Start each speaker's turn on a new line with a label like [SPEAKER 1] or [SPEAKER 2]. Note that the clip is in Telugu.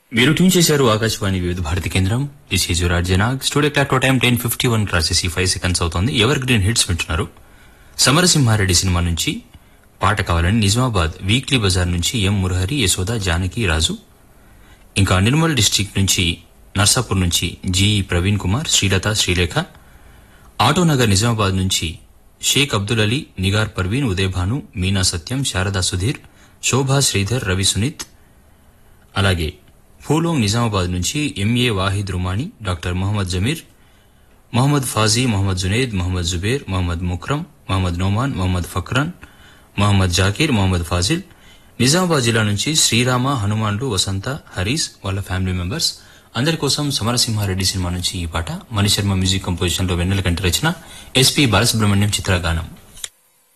[SPEAKER 1] మీరు ట్యూన్ చేశారు ఆకాశవాణి వివిధ భారతి కేంద్రం దిస్ ఈజ్ యువర్ జనాగ్ studio clock time ten fifty one రాసేసి ఫైవ్ సెకండ్స్ అవుతోంది ఎవర్ గ్రీన్ హిట్స్ వింటున్నారు సమరసింహారెడ్డి సినిమా నుంచి పాట కావాలని నిజామాబాద్ వీక్లీ బజార్ నుంచి ఎం మురహరి యశోద జానకి రాజు ఇంకా నిర్మల్ డిస్టిక్ నుంచి నర్సాపూర్ నుంచి జీఈ ప్రవీణ్ కుమార్ శ్రీలత శ్రీలేఖ ఆటోనగర్ నిజామాబాద్ నుంచి షేక్ అబ్దుల్ అలీ నిగార్ పర్వీన్ ఉదయభాను మీనా సత్యం శారదా సుధీర్ శోభా శ్రీధర్ రవి సునీత్ అలాగే పూలోం నిజామాబాద్ నుంచి ఎంఏ వాహిద్ రుమానీ డాక్టర్ మొహమ్మద్ జమీర్ మొహమ్మద్ ఫాజీ మొహమ్మద్ జునేద్ మొహమ్మద్ జుబేర్ మొహమ్మద్ ముక్రమ్ మొహమ్మద్ నోమాన్ మొహమ్మద్ ఫక్రాన్ మొహమ్మద్ జాకీర్ మొహమ్మద్ ఫాజిల్ నిజామాబాద్ జిల్లా నుంచి శ్రీరామ హనుమాన్లు వసంత హరీస్ వాళ్ళ ఫ్యామిలీ మెంబర్స్ అందరి కోసం సమరసింహారెడ్డి సినిమా నుంచి ఈ పాట మణిశర్మ మ్యూజిక్ కంపోజిషన్ లో వెన్నెల కంటి రచన ఎస్పీ బాలసుబ్రహ్మణ్యం చిత్రగానం